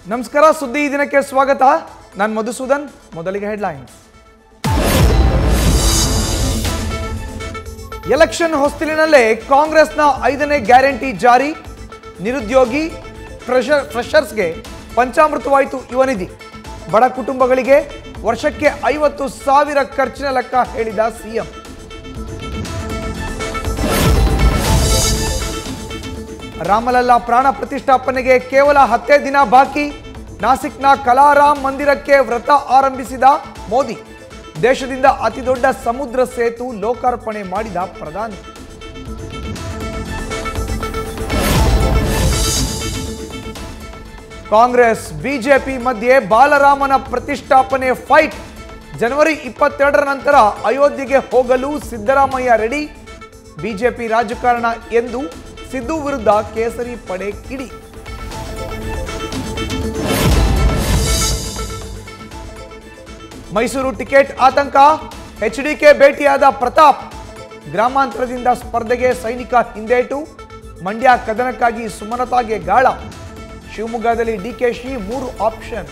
ನಮಸ್ಕಾರ ಸುದ್ದಿ ಈ ದಿನಕ್ಕೆ ಸ್ವಾಗತ ನಾನು ಮಧುಸೂದನ್ ಮೊದಲಿಗೆ ಹೆಡ್ಲೈನ್ಸ್ ಎಲೆಕ್ಷನ್ ಹೊಸ್ತಿಲಿನಲ್ಲೇ ಕಾಂಗ್ರೆಸ್ನ ಐದನೇ ಗ್ಯಾರಂಟಿ ಜಾರಿ ನಿರುದ್ಯೋಗಿ ಫ್ರೆಷರ್ ಫ್ರೆಷರ್ಸ್ಗೆ ಪಂಚಾಮೃತವಾಯಿತು ಯುವ ನಿಧಿ ಬಡ ಕುಟುಂಬಗಳಿಗೆ ವರ್ಷಕ್ಕೆ ಐವತ್ತು ಸಾವಿರ ಖರ್ಚಿನ ಲೆಕ್ಕ ಹೇಳಿದ ಸಿಎಂ ರಾಮಲಲ್ಲಾ ಪ್ರಾಣ ಪ್ರತಿಷ್ಠಾಪನೆಗೆ ಕೇವಲ ಹತ್ತೇ ದಿನ ಬಾಕಿ ನಾಸಿಕ್ನ ಕಲಾರಾಮ್ ಮಂದಿರಕ್ಕೆ ವ್ರತ ಆರಂಭಿಸಿದ ಮೋದಿ ದೇಶದಿಂದ ಅತಿದೊಡ್ಡ ಸಮುದ್ರ ಸೇತು ಲೋಕಾರ್ಪಣೆ ಮಾಡಿದ ಪ್ರಧಾನಿ ಕಾಂಗ್ರೆಸ್ ಬಿಜೆಪಿ ಮಧ್ಯೆ ಬಾಲರಾಮನ ಪ್ರತಿಷ್ಠಾಪನೆ ಫೈಟ್ ಜನವರಿ ಇಪ್ಪತ್ತೆರಡರ ನಂತರ ಅಯೋಧ್ಯೆಗೆ ಹೋಗಲು ಸಿದ್ದರಾಮಯ್ಯ ರೆಡಿ ಬಿಜೆಪಿ ರಾಜಕಾರಣ ಎಂದು ಸಿದ್ದು ವಿರುದ್ಧ ಕೇಸರಿ ಪಡೆ ಕಿಡಿ ಮೈಸೂರು ಟಿಕೆಟ್ ಆತಂಕ ಎಚ್ಡಿಕೆ ಭೇಟಿಯಾದ ಪ್ರತಾಪ್ ಗ್ರಾಮಾಂತರದಿಂದ ಸ್ಪರ್ಧೆಗೆ ಸೈನಿಕ ಹಿಂದೇಟು ಮಂಡ್ಯ ಕದನಕ್ಕಾಗಿ ಸುಮಲತಾಗೆ ಗಾಳ ಶಿವಮೊಗ್ಗದಲ್ಲಿ ಡಿಕೆಶಿ ಮೂರು ಆಪ್ಷನ್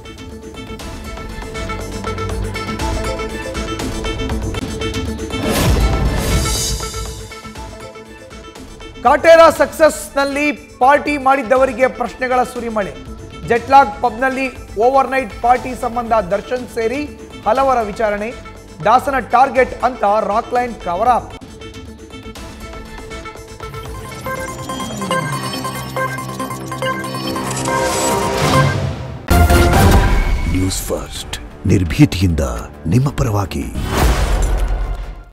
ಕಾಟೇರ ಸಕ್ಸಸ್ನಲ್ಲಿ ಪಾರ್ಟಿ ಮಾಡಿದ್ದವರಿಗೆ ಪ್ರಶ್ನೆಗಳ ಸುರಿಮಳೆ ಜೆಟ್ಲಾಗ್ ಪಬ್ನಲ್ಲಿ ಓವರ್ ನೈಟ್ ಪಾರ್ಟಿ ಸಂಬಂಧ ದರ್ಶನ್ ಸೇರಿ ಹಲವರ ವಿಚಾರಣೆ ದಾಸನ ಟಾರ್ಗೆಟ್ ಅಂತ Rockline cover up news first ನಿರ್ಭೀತಿಯಿಂದ ನಿಮ್ಮ ಪರವಾಗಿ